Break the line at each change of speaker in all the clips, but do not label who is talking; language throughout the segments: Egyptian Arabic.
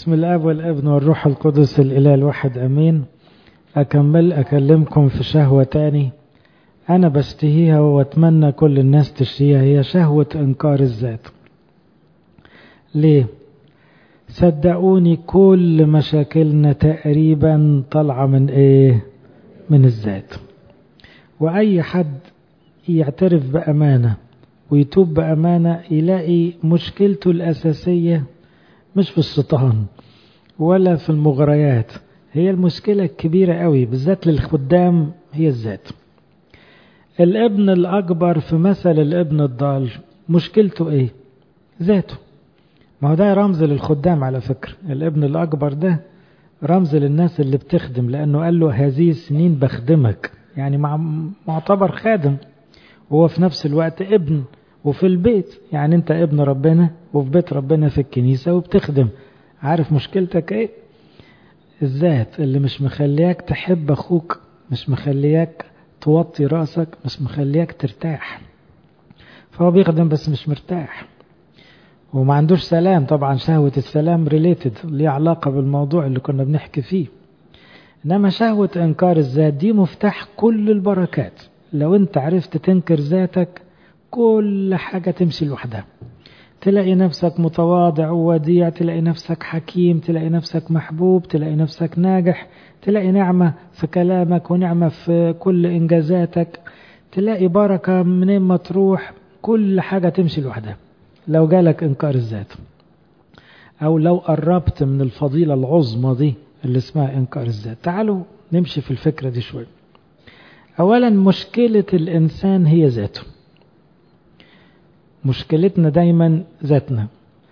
بسم الاب والابن والروح القدس الاله الواحد امين اكمل اكلمكم في شهوة تاني انا بشتهيها واتمنى كل الناس تشتهيها هي شهوة انكار الذات ليه صدقوني كل مشاكلنا تقريبا طالعة من ايه من الذات واي حد يعترف بامانة ويتوب بامانة يلاقي مشكلته الاساسية مش في الشيطان ولا في المغريات هي المشكلة الكبيرة قوي بالذات للخدام هي الذات الابن الأكبر في مثل الابن الضال مشكلته ايه ذاته ما هو ده رمز للخدام على فكرة الابن الأكبر ده رمز للناس اللي بتخدم لأنه قال له هذه السنين بخدمك يعني مع معتبر خادم وهو في نفس الوقت ابن وفي البيت يعني انت ابن ربنا وفي بيت ربنا في الكنيسة وبتخدم عارف مشكلتك ايه الذات اللي مش مخلياك تحب اخوك مش مخلياك توطي راسك مش مخلياك ترتاح فهو بيخدم بس مش مرتاح وما عندوش سلام طبعا شهوة السلام ريليتد ليه علاقة بالموضوع اللي كنا بنحكي فيه انما شهوة انكار الذات دي مفتاح كل البركات لو انت عرفت تنكر ذاتك كل حاجة تمشي لوحدها تلاقي نفسك متواضع ووديع تلاقي نفسك حكيم تلاقي نفسك محبوب تلاقي نفسك ناجح تلاقي نعمة في كلامك ونعمة في كل إنجازاتك تلاقي بركة منين ما تروح كل حاجة تمشي لوحدها لو جالك إنكار الذات أو لو قربت من الفضيلة العظمى دي اللي اسمها إنكار الذات تعالوا نمشي في الفكرة دي شوي أولا مشكلة الإنسان هي ذاته مشكلتنا دايما ذاتنا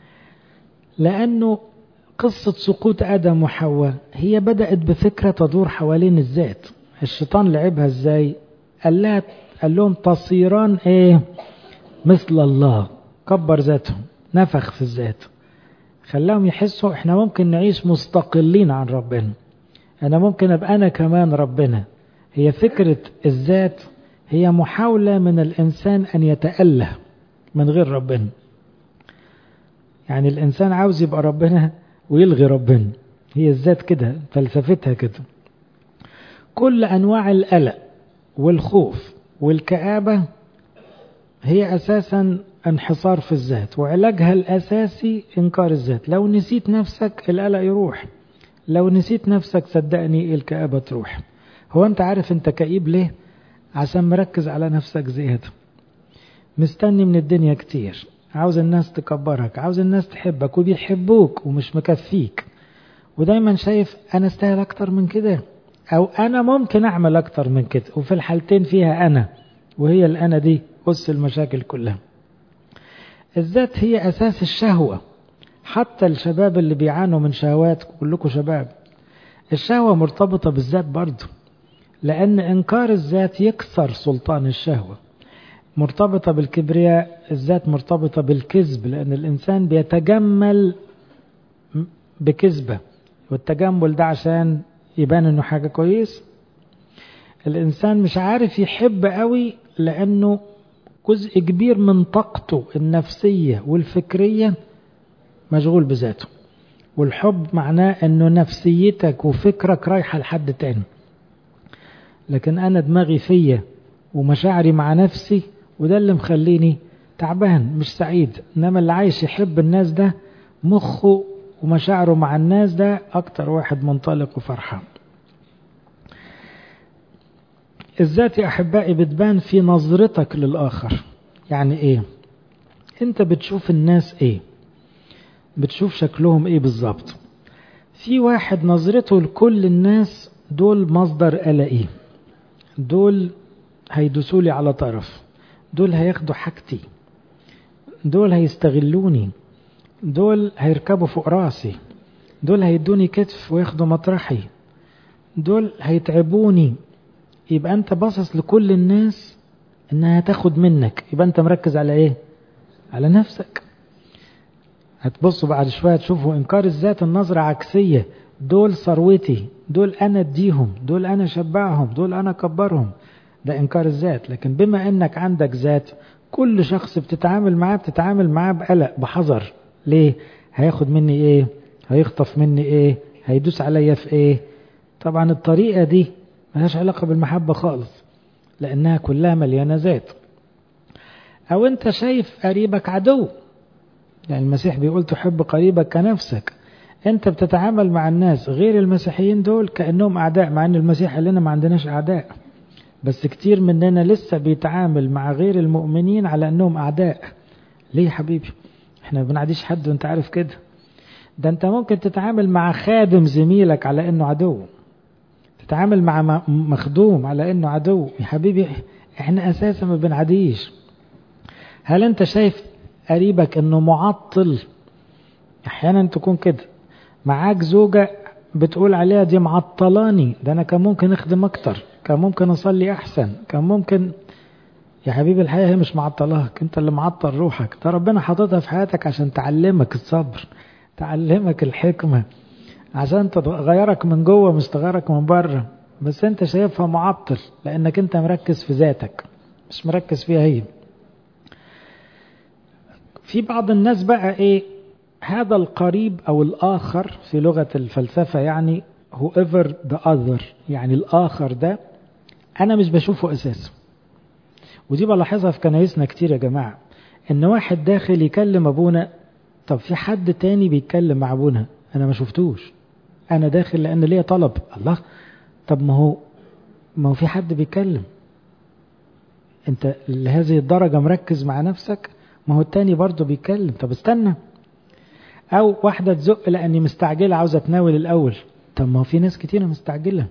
لأنه قصة سقوط آدم وحواء هي بدأت بفكرة تدور حوالين الذات الشيطان لعبها ازاي قال, لها قال لهم تصيران ايه مثل الله كبر ذاتهم نفخ في الذات خلاهم يحسوا احنا ممكن نعيش مستقلين عن ربنا انا ممكن ابقى انا كمان ربنا هي فكرة الذات هي محاولة من الانسان ان يتأله من غير ربنا يعني الإنسان عاوز يبقى ربنا ويلغي ربنا هي الذات كده فلسفتها كده كل أنواع القلق والخوف والكآبة هي أساسا انحصار في الذات وعلاجها الأساسي إنكار الذات لو نسيت نفسك القلق يروح لو نسيت نفسك صدقني الكآبة تروح هو أنت عارف أنت كئيب ليه عشان مركز على نفسك زيادة مستني من الدنيا كتير عاوز الناس تكبرك عاوز الناس تحبك وبيحبوك ومش مكفيك ودايما شايف انا استاهل اكتر من كده او انا ممكن اعمل اكتر من كده وفي الحالتين فيها انا وهي الانا دي أس المشاكل كلها الذات هي اساس الشهوة حتى الشباب اللي بيعانوا من شهوات كلكم شباب الشهوة مرتبطة بالذات برضه لأن إنكار الذات يكسر سلطان الشهوة مرتبطة بالكبرياء الذات مرتبطة بالكذب لأن الإنسان بيتجمل بكذبة والتجمل ده عشان يبان إنه حاجة كويس الإنسان مش عارف يحب قوي لأنه جزء كبير من طاقته النفسية والفكرية مشغول بذاته والحب معناه أنه نفسيتك وفكرك رايحة لحد تاني لكن أنا دماغي فيا ومشاعري مع نفسي وده اللي مخليني تعبان مش سعيد انما اللي عايش يحب الناس ده مخه ومشاعره مع الناس ده اكتر واحد منطلق وفرحان الذات يا احبائي بتبان في نظرتك للاخر يعني ايه انت بتشوف الناس ايه بتشوف شكلهم ايه بالظبط في واحد نظرته لكل الناس دول مصدر قلقي دول هيدوسوا لي على طرف دول هياخدوا حاجتي دول هيستغلوني دول هيركبوا فوق راسي دول هيدوني كتف وياخدوا مطرحي دول هيتعبوني يبقى انت باصص لكل الناس انها تاخد منك يبقى انت مركز على ايه على نفسك هتبصوا بعد شوية تشوفوا انكار الذات النظرة عكسية دول ثروتي دول انا اديهم دول انا شبعهم دول انا كبرهم ده إنكار الذات لكن بما أنك عندك ذات كل شخص بتتعامل معاه بتتعامل معاه بقلق بحذر ليه هياخد مني إيه هيخطف مني ايه هيدوس عليا في ايه طبعا الطريقة دي ملهاش علاقة بالمحبة خالص لأنها كلها مليانة ذات أو أنت شايف قريبك عدو يعني المسيح بيقول تحب قريبك كنفسك أنت بتتعامل مع الناس غير المسيحيين دول كأنهم أعداء مع أن المسيح قال لنا ما عندناش أعداء بس كتير مننا لسه بيتعامل مع غير المؤمنين على أنهم أعداء ليه يا حبيبي احنا ما بنعديش حد وانت عارف كده ده انت ممكن تتعامل مع خادم زميلك على انه عدو تتعامل مع مخدوم على انه عدو يا حبيبي احنا اساسا ما بنعديش هل انت شايف قريبك انه معطل احيانا تكون كده معاك زوجة بتقول عليها دي معطلاني ده انا كان ممكن اخدم اكتر كان ممكن اصلي احسن كان ممكن يا حبيبي الحقيقة هي مش معطلاك انت اللي معطل روحك ده ربنا حاططها في حياتك عشان تعلمك الصبر تعلمك الحكمة عشان تغيرك من جوه مش تغيرك من بره بس انت شايفها معطل لانك انت مركز في ذاتك مش مركز فيها هي في بعض الناس بقى ايه هذا القريب او الاخر في لغة الفلسفة يعني whoever the other يعني الاخر ده انا مش بشوفه اساسا ودي بلاحظها في كنايسنا كتير يا جماعة ان واحد داخل يكلم ابونا طب في حد تاني بيتكلم مع ابونا انا ما شفتوش انا داخل لان ليا طلب الله طب ما هو ما هو في حد بيتكلم انت لهذه الدرجة مركز مع نفسك ما هو التاني برضه بيتكلم طب استنى او واحدة تزق لاني مستعجلة عاوزة اتناول الاول طب ما هو في ناس كتير مستعجلة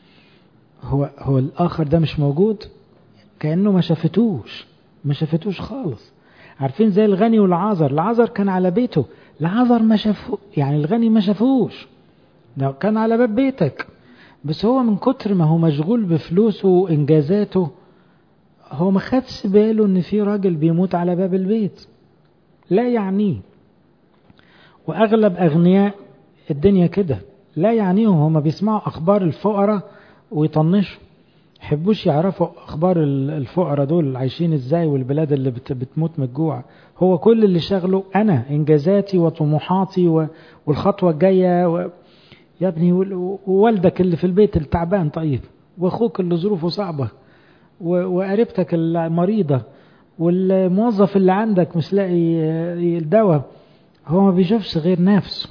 هو هو الاخر ده مش موجود كأنه ما شافتوش ما شافتوش خالص عارفين زي الغني والعازر العازر كان على بيته العازر ما شافه يعني الغني ما شافوش ده كان على باب بيتك بس هو من كتر ما هو مشغول بفلوسه وانجازاته هو ما خدش باله ان في راجل بيموت على باب البيت لا يعنيه واغلب اغنياء الدنيا كده لا يعنيهم هم بيسمعوا اخبار الفقراء ويطنشوا يحبوش يعرفوا اخبار الفقراء دول عايشين ازاي والبلاد اللي بتموت من الجوع هو كل اللي شغله انا انجازاتي وطموحاتي والخطوه الجايه و... يا ابني ووالدك اللي في البيت التعبان طيب واخوك اللي ظروفه صعبه وقريبتك المريضه والموظف اللي عندك مش لاقي الدواء هو ما بيشوفش غير نفسه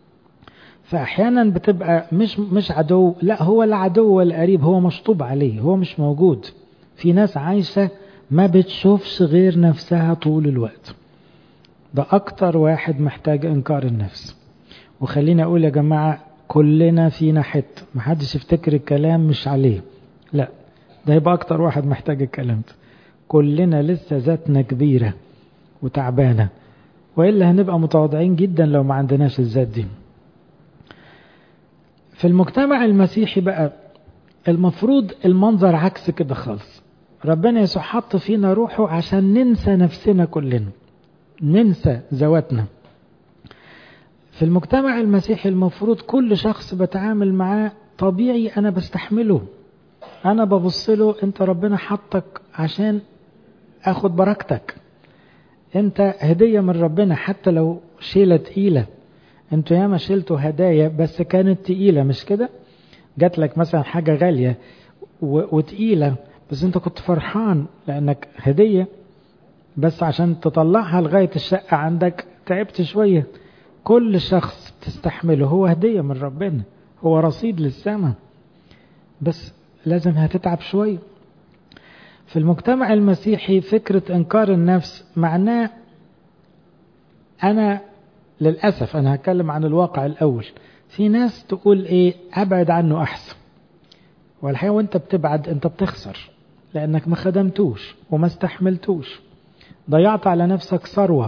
فاحيانا بتبقى مش مش عدو لا هو لا عدو ولا قريب هو مشطوب عليه هو مش موجود في ناس عايشه ما بتشوفش غير نفسها طول الوقت ده اكتر واحد محتاج انكار النفس وخليني اقول يا جماعه كلنا فينا حته محدش يفتكر الكلام مش عليه لا ده يبقى اكتر واحد محتاج الكلام ده كلنا لسه ذاتنا كبيره وتعبانه والا هنبقى متواضعين جدا لو ما عندناش الذات دي في المجتمع المسيحي بقى المفروض المنظر عكس كده خالص ربنا يسوع حط فينا روحه عشان ننسى نفسنا كلنا ننسى ذواتنا في المجتمع المسيحي المفروض كل شخص بتعامل معاه طبيعي انا بستحمله انا ببص له انت ربنا حطك عشان اخد بركتك انت هديه من ربنا حتى لو شيله تقيله انتوا ياما شلتوا هدايا بس كانت تقيلة مش كده جات لك مثلا حاجة غالية وتقيلة بس انت كنت فرحان لانك هدية بس عشان تطلعها لغاية الشقة عندك تعبت شوية كل شخص تستحمله هو هدية من ربنا هو رصيد للسماء بس لازم هتتعب شوية في المجتمع المسيحي فكرة انكار النفس معناه انا للأسف أنا هتكلم عن الواقع الأول في ناس تقول إيه أبعد عنه أحسن والحقيقة وأنت بتبعد أنت بتخسر لأنك ما خدمتوش وما استحملتوش ضيعت على نفسك ثروة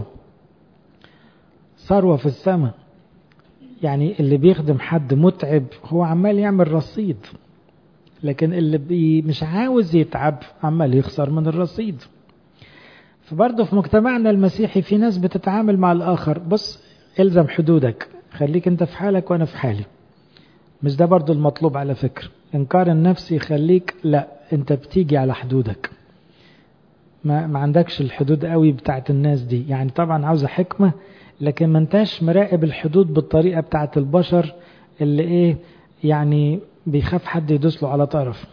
ثروة في السماء يعني اللي بيخدم حد متعب هو عمال يعمل رصيد لكن اللي بي مش عاوز يتعب عمال يخسر من الرصيد فبرضه في مجتمعنا المسيحي في ناس بتتعامل مع الآخر بص الزم حدودك خليك انت في حالك وانا في حالي مش ده برضو المطلوب على فكرة انكار النفس يخليك لا انت بتيجي على حدودك ما, ما عندكش الحدود قوي بتاعت الناس دي يعني طبعا عاوزة حكمة لكن ما انتش مراقب الحدود بالطريقة بتاعة البشر اللي ايه يعني بيخاف حد يدوس له على طرف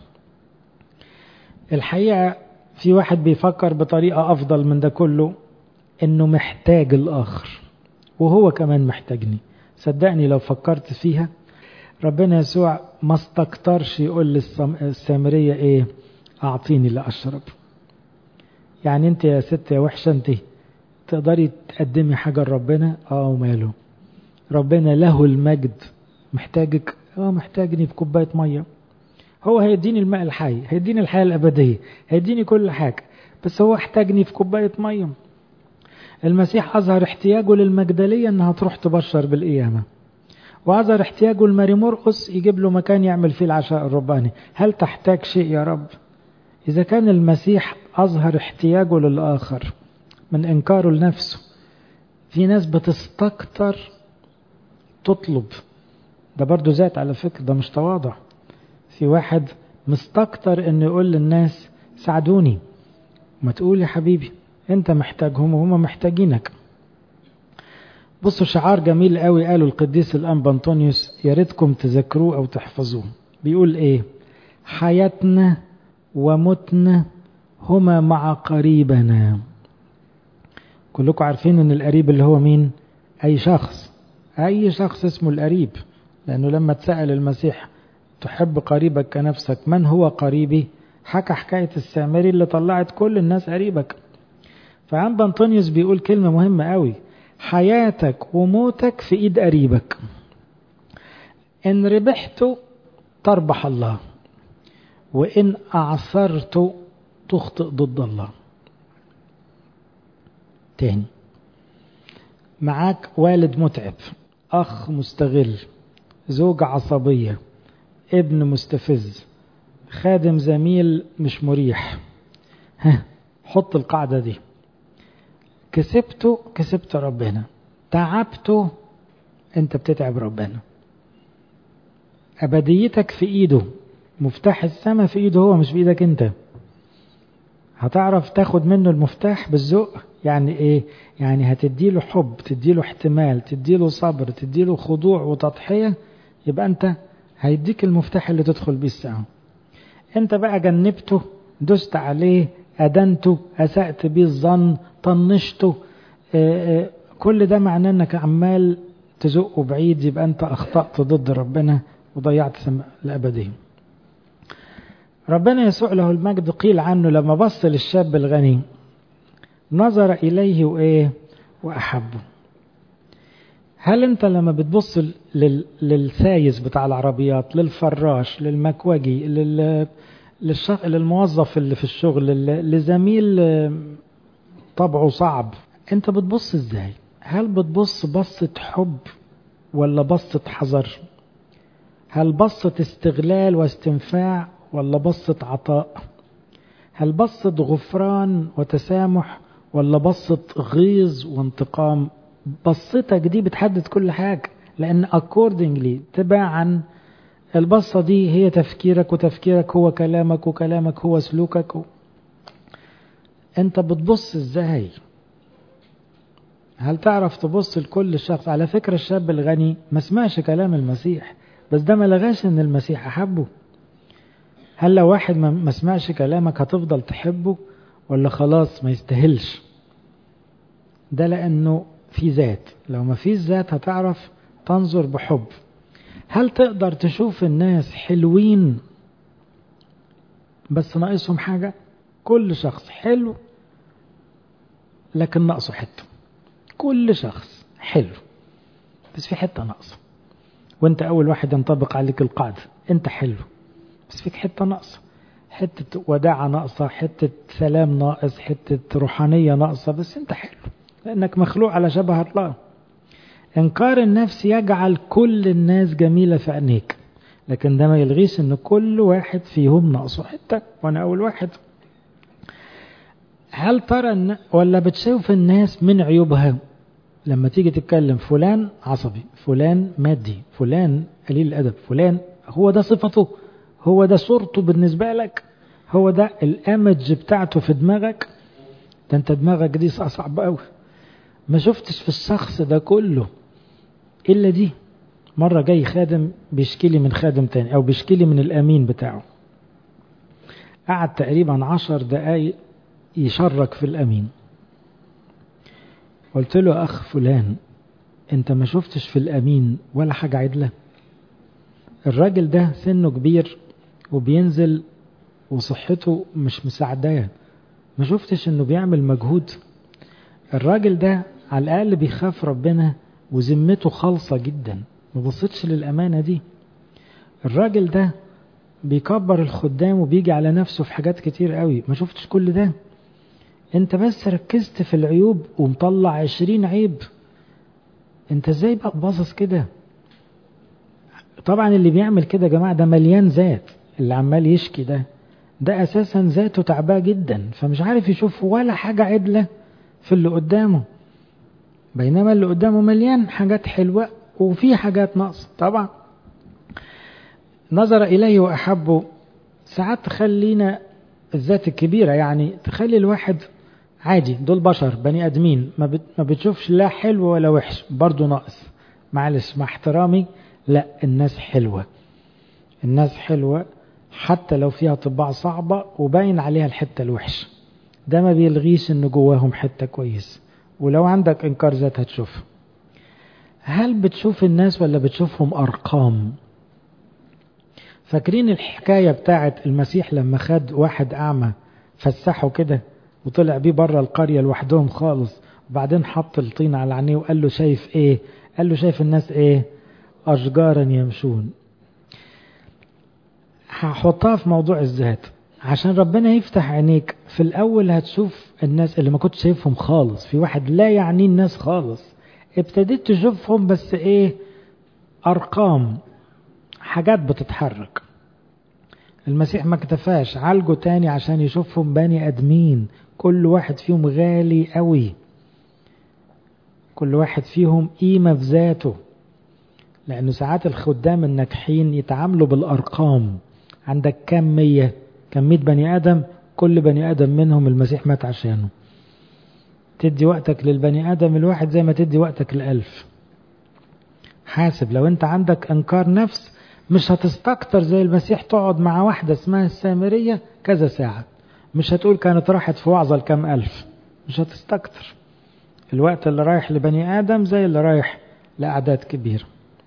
الحقيقة في واحد بيفكر بطريقة أفضل من ده كله إنه محتاج الآخر وهو كمان محتاجني صدقني لو فكرت فيها ربنا يسوع ما استكترش يقول للسامرية إيه أعطيني لأشرب يعني أنت يا ست يا وحشة أنت تقدري تقدمي حاجة لربنا اه وماله ربنا له المجد محتاجك اه محتاجني في كوباية مية هو هيديني الماء الحي هيديني الحياة الأبدية هيديني كل حاجة بس هو احتاجني في كوباية مية المسيح أظهر احتياجه للمجدلية أنها تروح تبشر بالقيامة وأظهر احتياجه لماري مرقس يجيب له مكان يعمل فيه العشاء الرباني هل تحتاج شيء يا رب إذا كان المسيح أظهر احتياجه للآخر من إنكاره لنفسه في ناس بتستكتر تطلب ده برضو ذات على فكرة ده مش تواضع في واحد مستكتر انه يقول للناس ساعدوني ما تقول يا حبيبي انت محتاجهم وهم محتاجينك بصوا شعار جميل قوي قاله القديس الانبا انطونيوس يا ريتكم تذكروه او تحفظوه بيقول ايه حياتنا وموتنا هما مع قريبنا كلكم عارفين ان القريب اللي هو مين اي شخص اي شخص اسمه القريب لانه لما تسأل المسيح تحب قريبك كنفسك من هو قريبي حكى حكاية السامري اللي طلعت كل الناس قريبك فعند أنطونيوس بيقول كلمة مهمة قوي حياتك وموتك في إيد قريبك إن ربحت تربح الله وإن أعثرت تخطئ ضد الله تاني معاك والد متعب أخ مستغل زوجة عصبية ابن مستفز خادم زميل مش مريح ها حط القاعدة دي كسبته كسبت ربنا تعبته انت بتتعب ربنا أبديتك في إيده مفتاح السماء في إيده هو مش بإيدك أنت هتعرف تاخد منه المفتاح بالذوق يعني إيه يعني هتديله حب تديله احتمال تديله صبر تديله خضوع وتضحية يبقى أنت هيديك المفتاح اللي تدخل بيه السماء أنت بقى جنبته دست عليه أدنته أسأت بيه الظن طنشته آآ آآ كل ده معناه أنك عمال تزقه بعيد يبقى أنت أخطأت ضد ربنا وضيعت الأبدية ربنا يسوع له المجد قيل عنه لما بص للشاب الغني نظر إليه وإيه وأحبه هل أنت لما بتبص لل... للسايس بتاع العربيات للفراش للمكوجي لل... للشغ... للموظف اللي في الشغل لل... لزميل طبعه صعب أنت بتبص إزاي هل بتبص بصة حب ولا بصة حذر هل بصة استغلال واستنفاع ولا بصة عطاء هل بصة غفران وتسامح ولا بصة غيظ وانتقام بصتك دي بتحدد كل حاجة لأن accordingly تباعا البصة دي هي تفكيرك وتفكيرك هو كلامك وكلامك هو سلوكك و... انت بتبص ازاي هل تعرف تبص لكل شخص على فكرة الشاب الغني ما سمعش كلام المسيح بس ده ما لغاش ان المسيح احبه هل لو واحد ما سمعش كلامك هتفضل تحبه ولا خلاص ما يستاهلش ده لانه في ذات لو ما فيش ذات هتعرف تنظر بحب هل تقدر تشوف الناس حلوين بس ناقصهم حاجة كل شخص حلو لكن ناقصه حتة كل شخص حلو بس في حتة ناقصة وانت اول واحد ينطبق عليك القاعدة انت حلو بس فيك حتة ناقصة حتة وداعة ناقصة حتة سلام ناقص حتة روحانية ناقصة بس انت حلو لانك مخلوق على شبه الله انكار النفس يجعل كل الناس جميلة في عينيك لكن ده ما يلغيش ان كل واحد فيهم ناقصه حتة وانا اول واحد هل ترى ان ولا بتشوف الناس من عيوبها لما تيجي تتكلم فلان عصبي فلان مادي فلان قليل الادب فلان هو ده صفته هو ده صورته بالنسبة لك هو ده الامج بتاعته في دماغك ده انت دماغك دي صعب قوي ما شفتش في الشخص ده كله إلا دي مرة جاي خادم بيشكي لي من خادم تاني أو بيشكي لي من الأمين بتاعه قعد تقريبا عشر دقايق يشرك في الأمين قلت له أخ فلان أنت ما شفتش في الأمين ولا حاجة عدلة الراجل ده سنه كبير وبينزل وصحته مش مساعداه ما شفتش انه بيعمل مجهود الراجل ده على الاقل بيخاف ربنا وذمته خالصة جدا ما بصيتش للامانة دي الراجل ده بيكبر الخدام وبيجي على نفسه في حاجات كتير قوي ما شفتش كل ده انت بس ركزت في العيوب ومطلع عشرين عيب انت ازاي بقى باصص كده طبعا اللي بيعمل كده يا جماعة ده مليان ذات اللي عمال يشكي ده ده اساسا ذاته تعباه جدا فمش عارف يشوف ولا حاجة عدلة في اللي قدامه بينما اللي قدامه مليان حاجات حلوة وفي حاجات ناقصة طبعا نظر إليه وأحبه ساعات تخلينا الذات الكبيرة يعني تخلي الواحد عادي دول بشر بني أدمين ما بتشوفش لا حلو ولا وحش برضو ناقص معلش مع احترامي لا الناس حلوة الناس حلوة حتى لو فيها طباع صعبة وباين عليها الحتة الوحشة ده ما بيلغيش ان جواهم حتة كويس ولو عندك انكار ذات هتشوف هل بتشوف الناس ولا بتشوفهم ارقام فاكرين الحكاية بتاعت المسيح لما خد واحد اعمى فسحه كده وطلع بيه بره القرية لوحدهم خالص وبعدين حط الطين على عينيه وقال له شايف ايه قال له شايف الناس ايه اشجارا يمشون هحطها في موضوع الذات عشان ربنا يفتح عينيك في الأول هتشوف الناس اللي ما كنت شايفهم خالص في واحد لا يعني الناس خالص ابتديت تشوفهم بس ايه أرقام حاجات بتتحرك المسيح ما اكتفاش عالجه تاني عشان يشوفهم بني أدمين كل واحد فيهم غالي قوي كل واحد فيهم قيمة في ذاته لأنه ساعات الخدام الناجحين يتعاملوا بالأرقام عندك كم مية كم مية بني آدم كل بني آدم منهم المسيح مات عشانه تدي وقتك للبني آدم الواحد زي ما تدي وقتك لألف حاسب لو انت عندك انكار نفس مش هتستكتر زي المسيح تقعد مع واحدة اسمها السامرية كذا ساعة مش هتقول كانت راحت في وعظة لكم ألف مش هتستكتر الوقت اللي رايح لبني آدم زي اللي رايح لأعداد كبيرة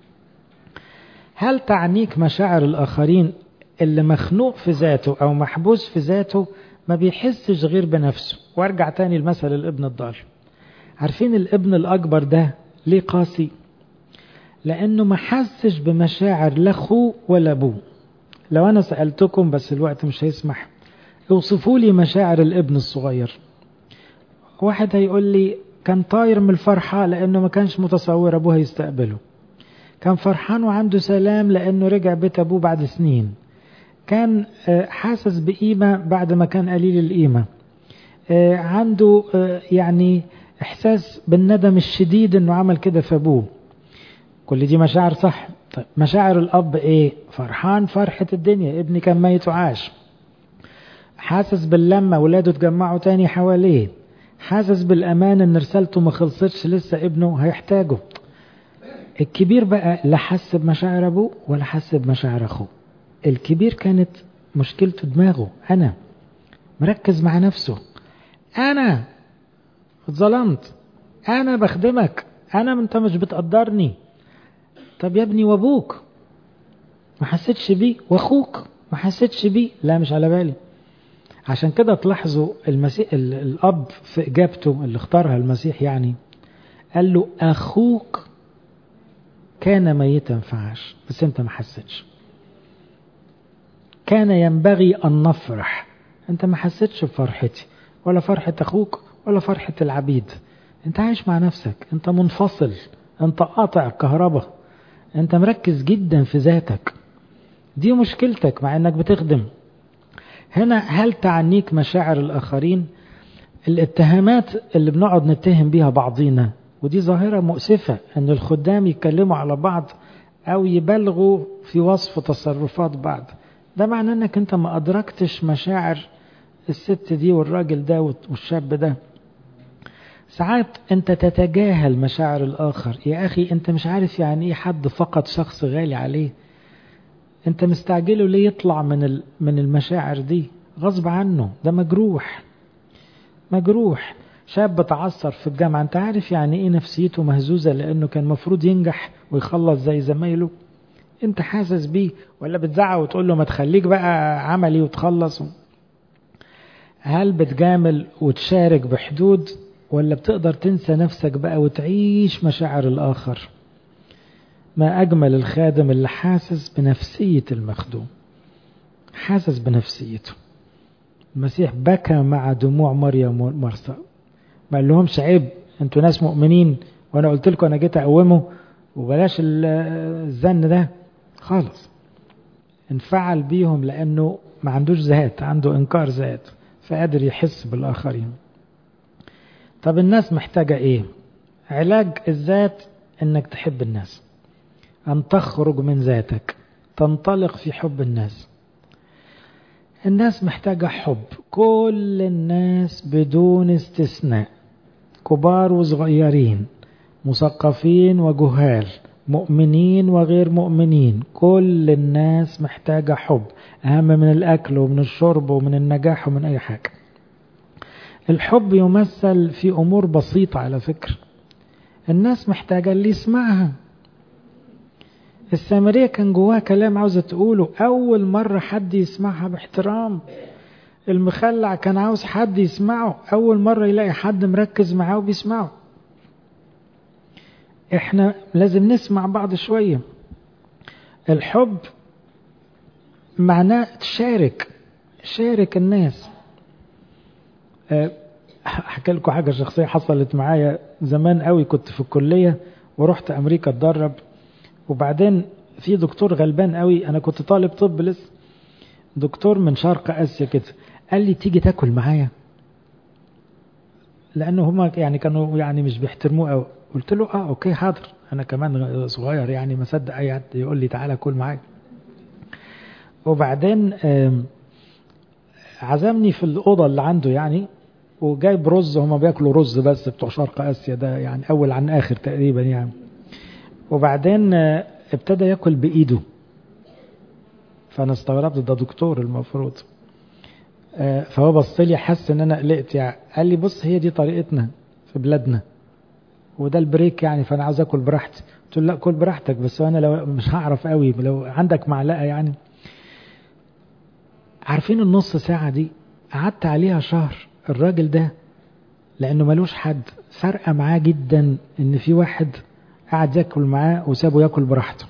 هل تعنيك مشاعر الآخرين اللي مخنوق في ذاته أو محبوس في ذاته ما بيحسش غير بنفسه وارجع تاني لمثل الابن الضال عارفين الابن الأكبر ده ليه قاسي لأنه ما حسش بمشاعر لا أخوه ولا أبوه لو أنا سألتكم بس الوقت مش هيسمح اوصفوا لي مشاعر الابن الصغير واحد هيقول لي كان طاير من الفرحة لأنه ما كانش متصور أبوه هيستقبله كان فرحان وعنده سلام لأنه رجع بيت أبوه بعد سنين كان حاسس بقيمة بعد ما كان قليل القيمة عنده يعني إحساس بالندم الشديد أنه عمل كده في أبوه كل دي مشاعر صح طيب مشاعر الأب إيه فرحان فرحة الدنيا ابني كان ميت وعاش حاسس باللمة ولاده اتجمعوا تاني حواليه حاسس بالأمان أن رسالته ما خلصتش لسه ابنه هيحتاجه الكبير بقى لا حس بمشاعر أبوه ولا حس بمشاعر أخوه الكبير كانت مشكلته دماغه أنا مركز مع نفسه أنا اتظلمت أنا بخدمك أنا أنت مش بتقدرني طب يا ابني وأبوك ما حسيتش بيه وأخوك ما حسيتش بيه لا مش على بالي عشان كده تلاحظوا المسيح الأب في إجابته اللي اختارها المسيح يعني قال له أخوك كان ميتا فعاش بس أنت ما حسيتش كان ينبغي أن نفرح أنت ما حسيتش بفرحتي ولا فرحة أخوك ولا فرحة العبيد أنت عايش مع نفسك أنت منفصل أنت قاطع كهرباء أنت مركز جدا في ذاتك دي مشكلتك مع أنك بتخدم هنا هل تعنيك مشاعر الآخرين الاتهامات اللي بنقعد نتهم بيها بعضينا ودي ظاهرة مؤسفة أن الخدام يتكلموا على بعض أو يبالغوا في وصف تصرفات بعض ده معناه أنك أنت ما أدركتش مشاعر الست دي والراجل ده والشاب ده ساعات انت تتجاهل مشاعر الاخر يا اخي انت مش عارف يعني ايه حد فقد شخص غالي عليه انت مستعجله ليه يطلع من من المشاعر دي غصب عنه ده مجروح مجروح شاب تعثر في الجامعة انت عارف يعني ايه نفسيته مهزوزة لانه كان مفروض ينجح ويخلص زي زمايله انت حاسس بيه ولا بتزعق وتقول له ما تخليك بقى عملي وتخلص هل بتجامل وتشارك بحدود ولا بتقدر تنسى نفسك بقى وتعيش مشاعر الآخر ما أجمل الخادم اللي حاسس بنفسية المخدوم حاسس بنفسيته المسيح بكى مع دموع مريم ومرثى ما قال لهمش عيب انتوا ناس مؤمنين وانا قلت لكم انا جيت اقومه وبلاش الزن ده خالص انفعل بيهم لانه ما عندوش ذات عنده انكار ذات فقادر يحس بالاخرين طب الناس محتاجة ايه علاج الذات انك تحب الناس ان تخرج من ذاتك تنطلق في حب الناس الناس محتاجة حب كل الناس بدون استثناء كبار وصغيرين مثقفين وجهال مؤمنين وغير مؤمنين كل الناس محتاجة حب أهم من الأكل ومن الشرب ومن النجاح ومن أي حاجة الحب يمثل في أمور بسيطة على فكرة الناس محتاجة اللي يسمعها السامرية كان جواها كلام عاوزة تقوله أول مرة حد يسمعها باحترام المخلع كان عاوز حد يسمعه أول مرة يلاقي حد مركز معاه وبيسمعه احنا لازم نسمع بعض شوية الحب معناه تشارك شارك الناس احكي لكم حاجة شخصية حصلت معايا زمان قوي كنت في الكلية ورحت أمريكا اتدرب وبعدين في دكتور غلبان قوي أنا كنت طالب طب لسه دكتور من شرق آسيا كده قال لي تيجي تاكل معايا لأنه هما يعني كانوا يعني مش بيحترموه قوي قلت له اه اوكي حاضر انا كمان صغير يعني ما صدق اي حد يقول لي تعالى كل معايا وبعدين عزمني في الاوضه اللي عنده يعني وجايب رز هما بياكلوا رز بس بتوع شرق اسيا ده يعني اول عن اخر تقريبا يعني وبعدين ابتدى ياكل بايده فانا استغربت ده دكتور المفروض فهو بص لي حس ان انا قلقت يعني قال لي بص هي دي طريقتنا في بلادنا وده البريك يعني فانا عاوز اكل براحتي قلت له لا كل براحتك بس انا لو مش هعرف قوي لو عندك معلقه يعني عارفين النص ساعه دي قعدت عليها شهر الراجل ده لانه ملوش حد فارقه معاه جدا ان في واحد قعد ياكل معاه وسابه ياكل براحته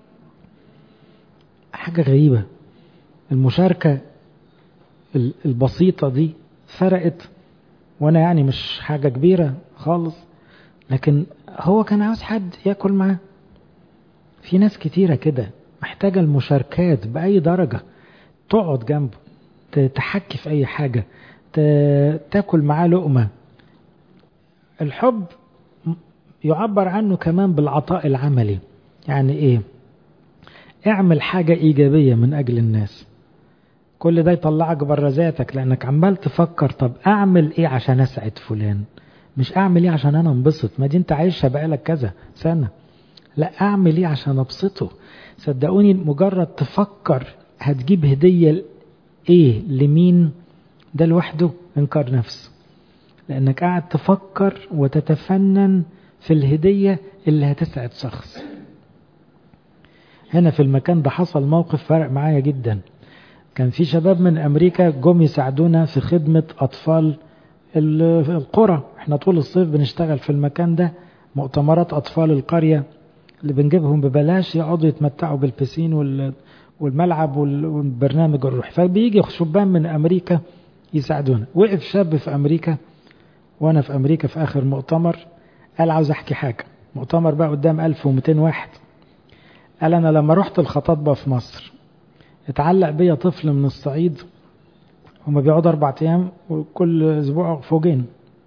حاجه غريبه المشاركه البسيطه دي فرقت وانا يعني مش حاجه كبيره خالص لكن هو كان عاوز حد ياكل معاه في ناس كتيرة كده محتاجة المشاركات بأي درجة تقعد جنبه تحكي في أي حاجة تاكل معاه لقمة الحب يعبر عنه كمان بالعطاء العملي يعني ايه اعمل حاجة ايجابية من اجل الناس كل ده يطلعك بره ذاتك لانك عمال تفكر طب اعمل ايه عشان اسعد فلان مش اعمل ايه عشان انا انبسط ما دي انت عايشها بقالك كذا سنة لا اعمل ايه عشان ابسطه صدقوني مجرد تفكر هتجيب هدية ايه لمين ده لوحده انكار نفس لانك قاعد تفكر وتتفنن في الهدية اللي هتسعد شخص هنا في المكان ده حصل موقف فرق معايا جدا كان في شباب من امريكا جم يساعدونا في خدمة اطفال القرى احنا طول الصيف بنشتغل في المكان ده مؤتمرات اطفال القرية اللي بنجيبهم ببلاش يقعدوا يتمتعوا بالبسين والملعب والبرنامج الروح فبيجي شبان من امريكا يساعدونا وقف شاب في امريكا وانا في امريكا في اخر مؤتمر قال عاوز احكي حاجة مؤتمر بقى قدام 1200 واحد قال انا لما رحت الخطاطبة في مصر اتعلق بيا طفل من الصعيد هما بيقعدوا أربع أيام وكل أسبوع فوقين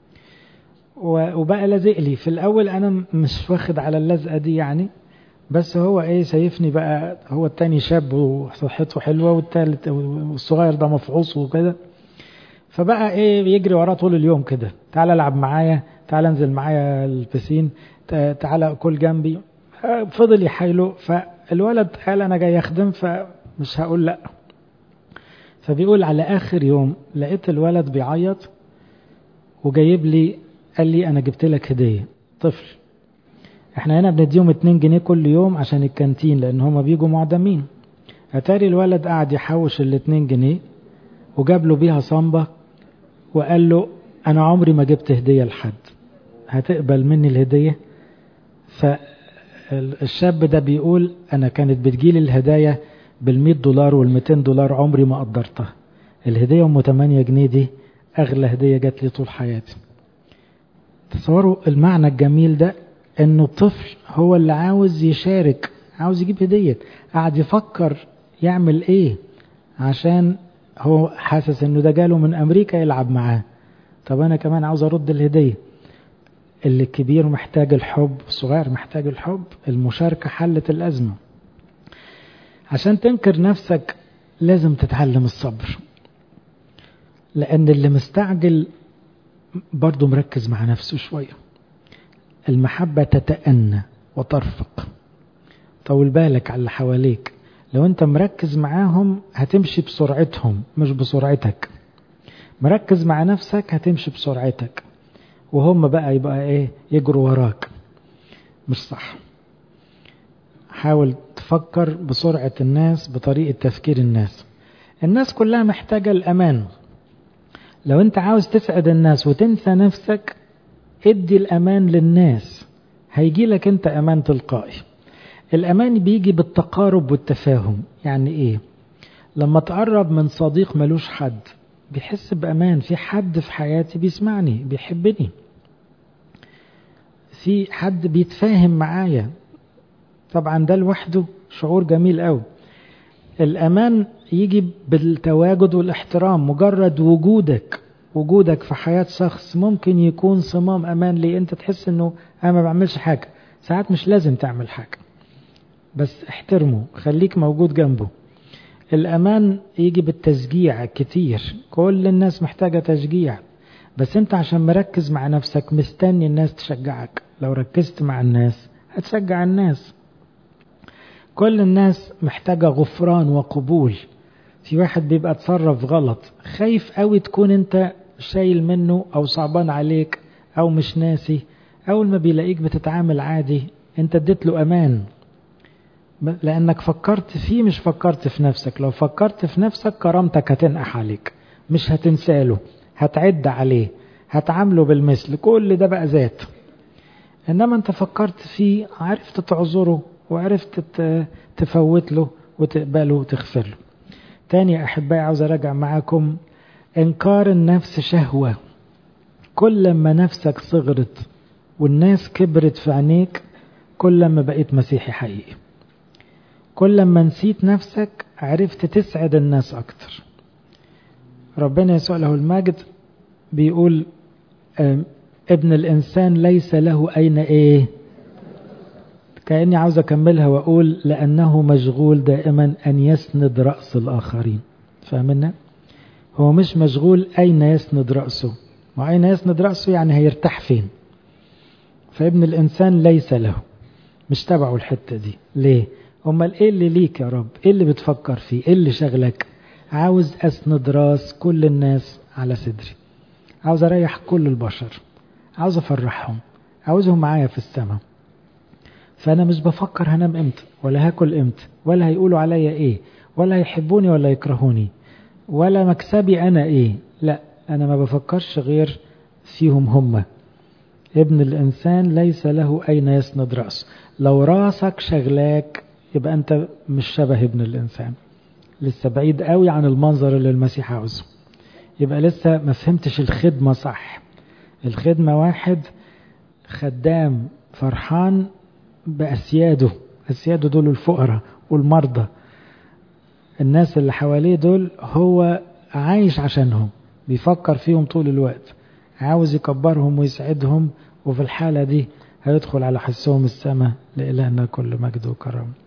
وبقى لازق لي في الأول أنا مش واخد على اللزقة دي يعني بس هو إيه شايفني بقى هو التاني شاب وصحته حلوة والتالت والصغير ده مفعوص وكده فبقى إيه بيجري وراه طول اليوم كده تعال العب معايا تعالى انزل معايا البسين تعالى كل جنبي فضل يحايله فالولد قال انا جاي اخدم فمش هقول لا فبيقول على اخر يوم لقيت الولد بيعيط وجايب لي قال لي انا جبت لك هديه طفل احنا هنا بنديهم 2 جنيه كل يوم عشان الكانتين لان هما بيجوا معدمين اتاري الولد قاعد يحوش ال 2 جنيه وجاب له بيها صنبه وقال له انا عمري ما جبت هديه لحد هتقبل مني الهديه فالشاب ده بيقول انا كانت بتجيلي الهدايا بال100 دولار وال200 دولار عمري ما قدرتها الهديه ام 8 جنيه دي اغلى هديه جات لي طول حياتي تصوروا المعنى الجميل ده انه الطفل هو اللي عاوز يشارك عاوز يجيب هديه قاعد يفكر يعمل ايه عشان هو حاسس انه ده جاله من امريكا يلعب معاه طب انا كمان عاوز ارد الهديه اللي الكبير محتاج الحب الصغير محتاج الحب المشاركه حلت الازمه عشان تنكر نفسك لازم تتعلم الصبر لان اللي مستعجل برضه مركز مع نفسه شويه المحبه تتأنى وترفق طول بالك على اللي حواليك لو انت مركز معاهم هتمشي بسرعتهم مش بسرعتك مركز مع نفسك هتمشي بسرعتك وهم بقى يبقى ايه يجروا وراك مش صح حاول تفكر بسرعة الناس بطريقة تفكير الناس الناس كلها محتاجة الأمان لو انت عاوز تسعد الناس وتنسى نفسك ادي الأمان للناس هيجي لك انت أمان تلقائي الأمان بيجي بالتقارب والتفاهم يعني ايه لما تقرب من صديق ملوش حد بيحس بأمان في حد في حياتي بيسمعني بيحبني في حد بيتفاهم معايا طبعا ده لوحده شعور جميل قوي الأمان يجي بالتواجد والاحترام مجرد وجودك وجودك في حياة شخص ممكن يكون صمام أمان لي أنت تحس أنه أنا ما بعملش حاجة ساعات مش لازم تعمل حاجة بس احترمه خليك موجود جنبه الأمان يجي بالتشجيع كتير كل الناس محتاجة تشجيع بس أنت عشان مركز مع نفسك مستني الناس تشجعك لو ركزت مع الناس هتشجع الناس كل الناس محتاجة غفران وقبول في واحد بيبقى تصرف غلط خايف قوي تكون انت شايل منه او صعبان عليك او مش ناسي اول ما بيلاقيك بتتعامل عادي انت اديت له امان لانك فكرت فيه مش فكرت في نفسك لو فكرت في نفسك كرامتك هتنقح عليك مش هتنساله هتعد عليه هتعامله بالمثل كل ده بقى ذات انما انت فكرت فيه عرفت تعذره وعرفت تفوت له وتقبله وتغفر له تاني أحبائي عاوز أراجع معاكم إنكار النفس شهوة كل ما نفسك صغرت والناس كبرت في عينيك كل ما بقيت مسيحي حقيقي كل ما نسيت نفسك عرفت تسعد الناس أكتر ربنا يسوع له المجد بيقول ابن الإنسان ليس له أين إيه كأني عاوز أكملها وأقول لأنه مشغول دائما أن يسند رأس الآخرين فاهمنا؟ هو مش مشغول أين يسند رأسه وأين يسند رأسه يعني هيرتاح فين فابن الإنسان ليس له مش تبعه الحتة دي ليه؟ أمال إيه اللي ليك يا رب؟ إيه اللي بتفكر فيه؟ إيه اللي شغلك؟ عاوز أسند راس كل الناس على صدري عاوز أريح كل البشر عاوز أفرحهم عاوزهم معايا في السماء فأنا مش بفكر هنام امتى ولا هاكل امتى ولا هيقولوا عليا ايه ولا هيحبوني ولا يكرهوني ولا مكسبي أنا ايه لا أنا ما بفكرش غير فيهم هم ابن الإنسان ليس له أين يسند رأسه لو راسك شغلاك يبقى أنت مش شبه ابن الإنسان لسه بعيد قوي عن المنظر اللي المسيح عاوزه يبقى لسه ما فهمتش الخدمة صح الخدمة واحد خدام فرحان بأسياده أسياده دول الفقراء والمرضى الناس اللي حواليه دول هو عايش عشانهم بيفكر فيهم طول الوقت عاوز يكبرهم ويسعدهم وفي الحالة دي هيدخل على حسهم السماء لإلهنا كل مجد وكرم